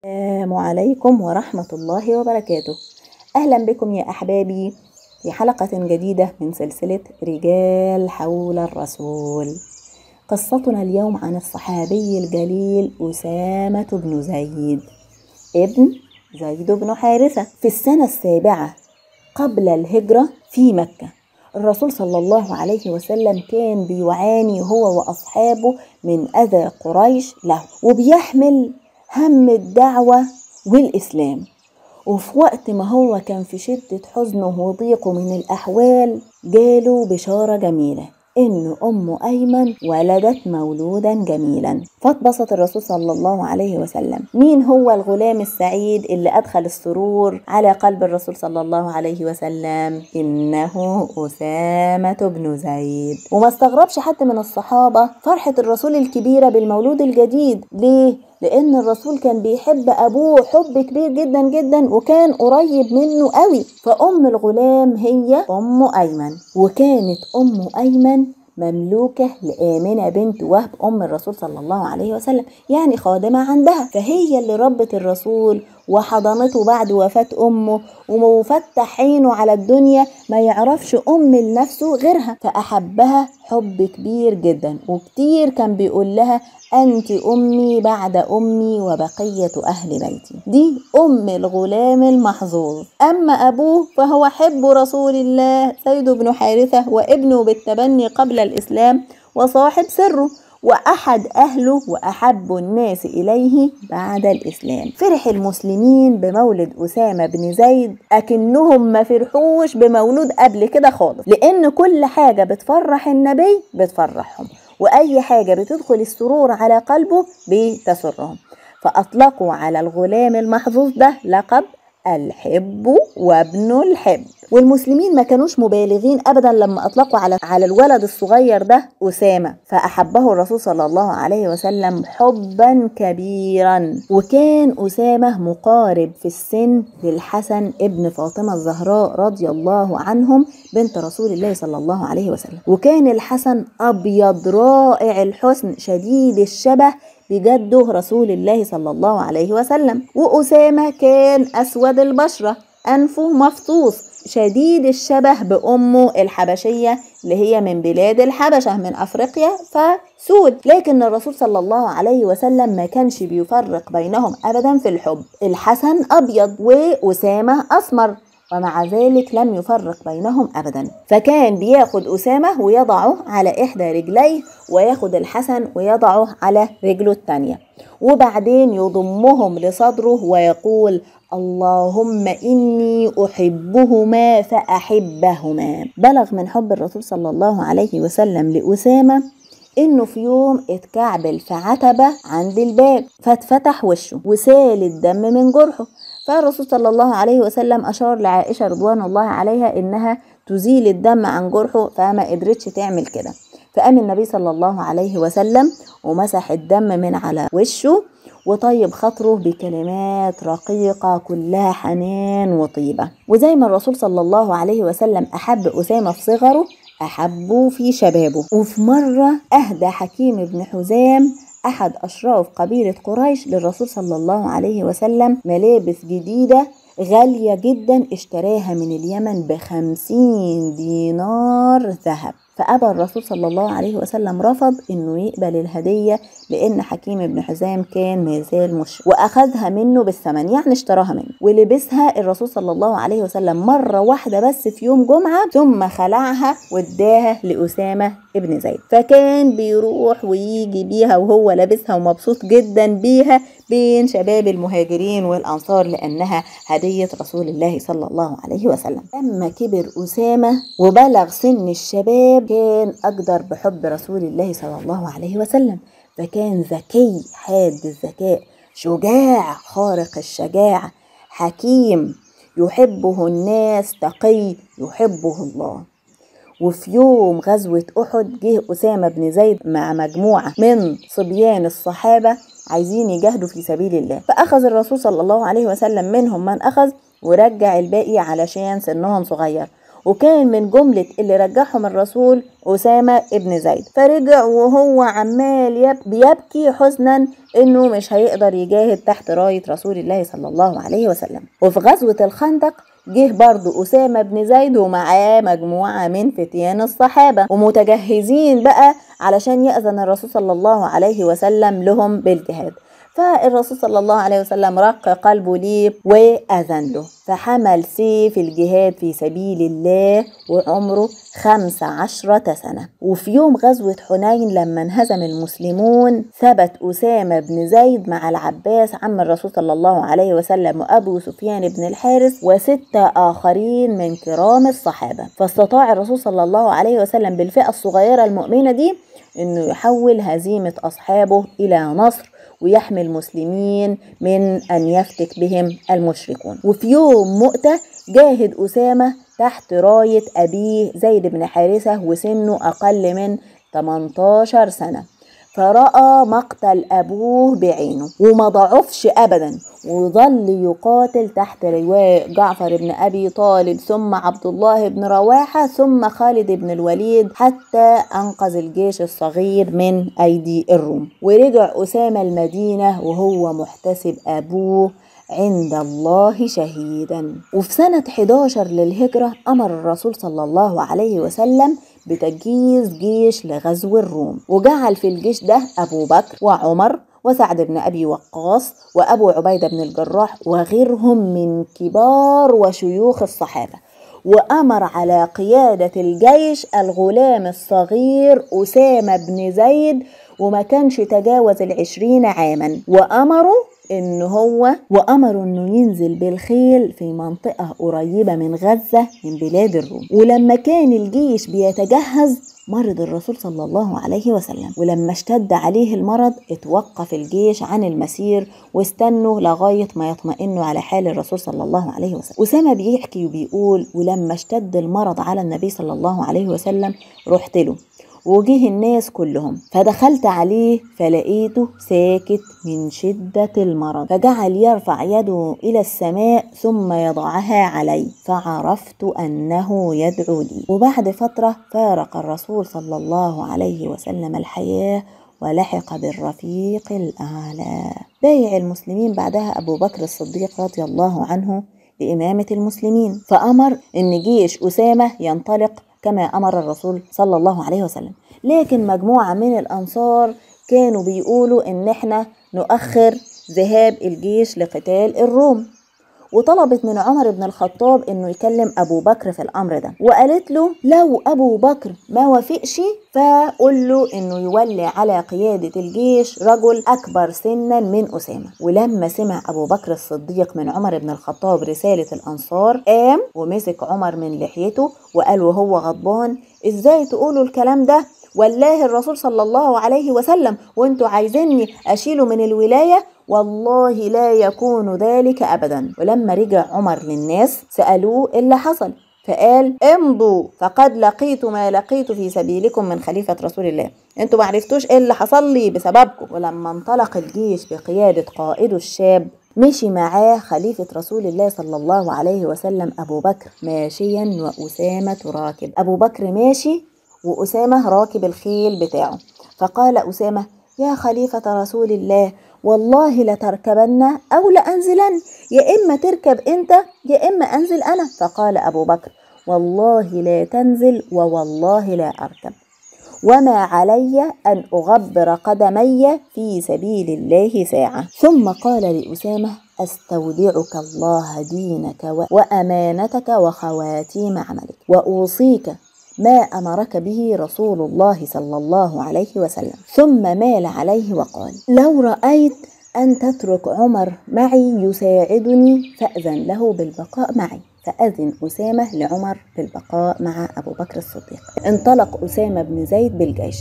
السلام عليكم ورحمة الله وبركاته أهلا بكم يا أحبابي في حلقة جديدة من سلسلة رجال حول الرسول قصتنا اليوم عن الصحابي الجليل أسامة بن زيد ابن زيد بن حارثة في السنة السابعة قبل الهجرة في مكة الرسول صلى الله عليه وسلم كان بيعاني هو وأصحابه من أذى قريش له وبيحمل هم الدعوة والإسلام وفي وقت ما هو كان في شدة حزنه وضيقه من الأحوال جاله بشارة جميلة إن أم أيمن ولدت مولودا جميلا فاتبسط الرسول صلى الله عليه وسلم مين هو الغلام السعيد اللي أدخل السرور على قلب الرسول صلى الله عليه وسلم إنه أسامة بن زيد وما استغربش حتى من الصحابة فرحة الرسول الكبيرة بالمولود الجديد ليه؟ لان الرسول كان بيحب ابوه حب كبير جدا جدا وكان قريب منه قوي فام الغلام هي ام ايمن وكانت ام ايمن مملوكة لآمنة بنت وهب أم الرسول صلى الله عليه وسلم يعني خادمة عندها فهي اللي ربت الرسول وحضنته بعد وفاة أمه وفتح عينه على الدنيا ما يعرفش أم لنفسه غيرها فأحبها حب كبير جدا وكتير كان بيقول لها أنت أمي بعد أمي وبقية أهل بيتي دي أم الغلام المحظوظ أما أبوه فهو حب رسول الله زيد بن حارثة وابنه بالتبني قبل الإسلام وصاحب سره وأحد أهله وأحب الناس إليه بعد الإسلام فرح المسلمين بمولد أسامة بن زيد أكنهم ما فرحوش بمولود قبل كده خالص لأن كل حاجة بتفرح النبي بتفرحهم وأي حاجة بتدخل السرور على قلبه بتسرهم فأطلقوا على الغلام المحظوظ ده لقب الحب وابن الحب والمسلمين ما كانوش مبالغين ابدا لما اطلقوا على على الولد الصغير ده اسامه فاحبه الرسول صلى الله عليه وسلم حبا كبيرا وكان اسامه مقارب في السن للحسن ابن فاطمه الزهراء رضي الله عنهم بنت رسول الله صلى الله عليه وسلم وكان الحسن ابيض رائع الحسن شديد الشبه بجده رسول الله صلى الله عليه وسلم وأسامة كان أسود البشرة أنفه مفطوس شديد الشبه بأمه الحبشية اللي هي من بلاد الحبشة من أفريقيا فسود لكن الرسول صلى الله عليه وسلم ما كانش بيفرق بينهم أبدا في الحب الحسن أبيض وأسامة أسمر ومع ذلك لم يفرق بينهم ابدا فكان بياخد اسامه ويضعه على احدى رجليه وياخد الحسن ويضعه على رجله الثانيه وبعدين يضمهم لصدره ويقول اللهم اني احبهما فاحبهما بلغ من حب الرسول صلى الله عليه وسلم لاسامه انه في يوم اتكعبل في عتبه عند الباب فاتفتح وشه وسال الدم من جرحه فالرسول صلى الله عليه وسلم أشار لعائشة رضوان الله عليها إنها تزيل الدم عن جرحه فما قدرتش تعمل كده فقام النبي صلى الله عليه وسلم ومسح الدم من على وشه وطيب خاطره بكلمات رقيقة كلها حنان وطيبة وزي ما الرسول صلى الله عليه وسلم أحب أسامة في صغره أحبه في شبابه وفي مرة أهدى حكيم بن حزام أحد أشراف قبيلة قريش للرسول صلى الله عليه وسلم ملابس جديدة غالية جدا اشتراها من اليمن بخمسين دينار ذهب فأبى الرسول صلى الله عليه وسلم رفض إنه يقبل الهدية لأن حكيم بن حزام كان مازال مشرك وأخذها منه بالثمن يعني اشتراها منه ولبسها الرسول صلى الله عليه وسلم مرة واحدة بس في يوم جمعة ثم خلعها واداها لأسامة ابن زيد فكان بيروح ويجي بيها وهو لابسها ومبسوط جدا بيها بين شباب المهاجرين والأنصار لأنها هدية رسول الله صلى الله عليه وسلم لما كبر أسامة وبلغ سن الشباب كان أقدر بحب رسول الله صلى الله عليه وسلم فكان ذكي حاد الذكاء شجاع خارق الشجاعة حكيم يحبه الناس تقي يحبه الله وفي يوم غزوة أحد جه أسامة بن زيد مع مجموعة من صبيان الصحابة عايزين يجاهدوا في سبيل الله فأخذ الرسول صلى الله عليه وسلم منهم من أخذ ورجع الباقي علشان سنهم صغير وكان من جملة اللي رجعهم الرسول أسامة ابن زيد فرجع وهو عمال يب بيبكي حزنا إنه مش هيقدر يجاهد تحت راية رسول الله صلى الله عليه وسلم وفي غزوة الخندق جه برضو أسامة بن زيد ومعاه مجموعة من فتيان الصحابة ومتجهزين بقى علشان يأذن الرسول صلى الله عليه وسلم لهم بالجهاد فالرسول صلى الله عليه وسلم رق قلبه ليه وأذن له فحمل سيف الجهاد في سبيل الله وعمره خمس عشرة سنة وفي يوم غزوة حنين لما انهزم المسلمون ثبت أسامة بن زيد مع العباس عم الرسول صلى الله عليه وسلم وأبو سفيان بن الحارث وستة آخرين من كرام الصحابة فاستطاع الرسول صلى الله عليه وسلم بالفئة الصغيرة المؤمنة دي انه يحول هزيمة اصحابه الى نصر ويحمي المسلمين من ان يفتك بهم المشركون وفي يوم مؤتة جاهد اسامة تحت راية ابيه زيد بن حارثة وسنه اقل من 18 سنة فرأى مقتل أبوه بعينه وما ضعفش أبدا وظل يقاتل تحت لواء جعفر بن أبي طالب ثم عبد الله بن رواحة ثم خالد بن الوليد حتى أنقذ الجيش الصغير من أيدي الروم ورجع أسامة المدينة وهو محتسب أبوه عند الله شهيدا وفي سنة 11 للهجرة أمر الرسول صلى الله عليه وسلم بتجهيز جيش لغزو الروم وجعل في الجيش ده أبو بكر وعمر وسعد بن أبي وقاص وأبو عبيدة بن الجراح وغيرهم من كبار وشيوخ الصحابة وأمر على قيادة الجيش الغلام الصغير أسامة بن زيد وما كانش تجاوز العشرين عاما وأمروا ان هو وامروا انه ينزل بالخيل في منطقة قريبة من غزة من بلاد الروم ولما كان الجيش بيتجهز مرض الرسول صلى الله عليه وسلم ولما اشتد عليه المرض اتوقف الجيش عن المسير واستنوا لغاية ما يطمئنوا على حال الرسول صلى الله عليه وسلم أسامة بيحكي وبيقول ولما اشتد المرض على النبي صلى الله عليه وسلم رحت له وجه الناس كلهم فدخلت عليه فلقيته ساكت من شدة المرض فجعل يرفع يده إلى السماء ثم يضعها علي فعرفت أنه يدعو لي وبعد فترة فارق الرسول صلى الله عليه وسلم الحياة ولحق بالرفيق الأعلى بايع المسلمين بعدها أبو بكر الصديق رضي الله عنه بإمامة المسلمين فأمر أن جيش أسامة ينطلق كما أمر الرسول صلى الله عليه وسلم لكن مجموعة من الأنصار كانوا بيقولوا إن إحنا نؤخر ذهاب الجيش لقتال الروم وطلبت من عمر بن الخطاب انه يكلم ابو بكر في الامر ده وقالت له لو ابو بكر ما وافقش فقول له انه يولي على قيادة الجيش رجل اكبر سنا من اسامة ولما سمع ابو بكر الصديق من عمر بن الخطاب رسالة الانصار قام ومسك عمر من لحيته وقال وهو غضبان ازاي تقولوا الكلام ده والله الرسول صلى الله عليه وسلم وانتوا عايزيني اشيله من الولايه والله لا يكون ذلك ابدا ولما رجع عمر للناس سالوه إيه اللي حصل فقال امضوا فقد لقيت ما لقيت في سبيلكم من خليفة رسول الله انتوا ما عرفتوش ايه اللي حصل لي بسببكم ولما انطلق الجيش بقيادة قائده الشاب مشي معاه خليفة رسول الله صلى الله عليه وسلم أبو بكر ماشيا وأسامة راكب أبو بكر ماشي وأسامة راكب الخيل بتاعه فقال أسامة يا خليفة رسول الله والله لتركبن أو لأنزلن يا إما تركب أنت يا إما أنزل أنا فقال أبو بكر والله لا تنزل ووالله لا أركب وما علي أن أغبر قدمي في سبيل الله ساعة ثم قال لأسامة أستودعك الله دينك وأمانتك وخواتيم عملك وأوصيك ما امرك به رسول الله صلى الله عليه وسلم ثم مال عليه وقال لو رايت ان تترك عمر معي يساعدني فاذن له بالبقاء معي فأذن أسامة لعمر بالبقاء مع أبو بكر الصديق انطلق أسامة بن زيد بالجيش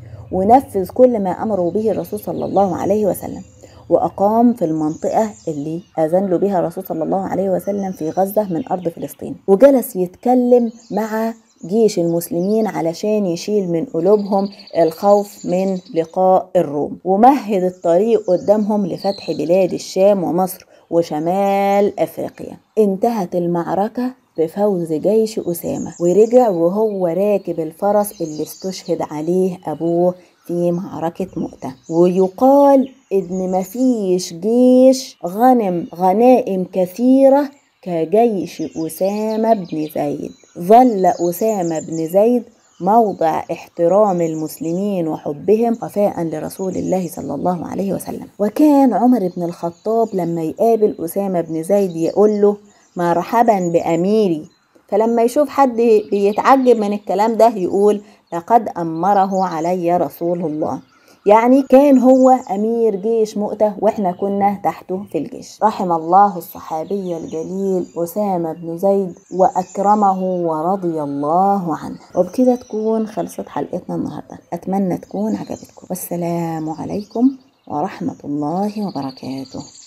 ونفذ كل ما أمره به الرسول صلى الله عليه وسلم وأقام في المنطقة اللي أذن له بها الرسول صلى الله عليه وسلم في غزة من أرض فلسطين وجلس يتكلم مع جيش المسلمين علشان يشيل من قلوبهم الخوف من لقاء الروم ومهد الطريق قدامهم لفتح بلاد الشام ومصر وشمال افريقيا انتهت المعركه بفوز جيش أسامة ورجع وهو راكب الفرس اللي استشهد عليه أبوه في معركة مؤتة ويقال إن مفيش جيش غنم غنائم كثيرة كجيش أسامة بن زيد ظل أسامة بن زيد موضع احترام المسلمين وحبهم وفاء لرسول الله صلى الله عليه وسلم وكان عمر بن الخطاب لما يقابل أسامة بن زيد يقول له مرحبا بأميري فلما يشوف حد بيتعجب من الكلام ده يقول لقد أمره علي رسول الله يعني كان هو أمير جيش مؤتة وإحنا كنا تحته في الجيش رحم الله الصحابي الجليل أسامة بن زيد وأكرمه ورضي الله عنه وبكده تكون خلصت حلقتنا النهاردة أتمنى تكون عجبتكم والسلام عليكم ورحمة الله وبركاته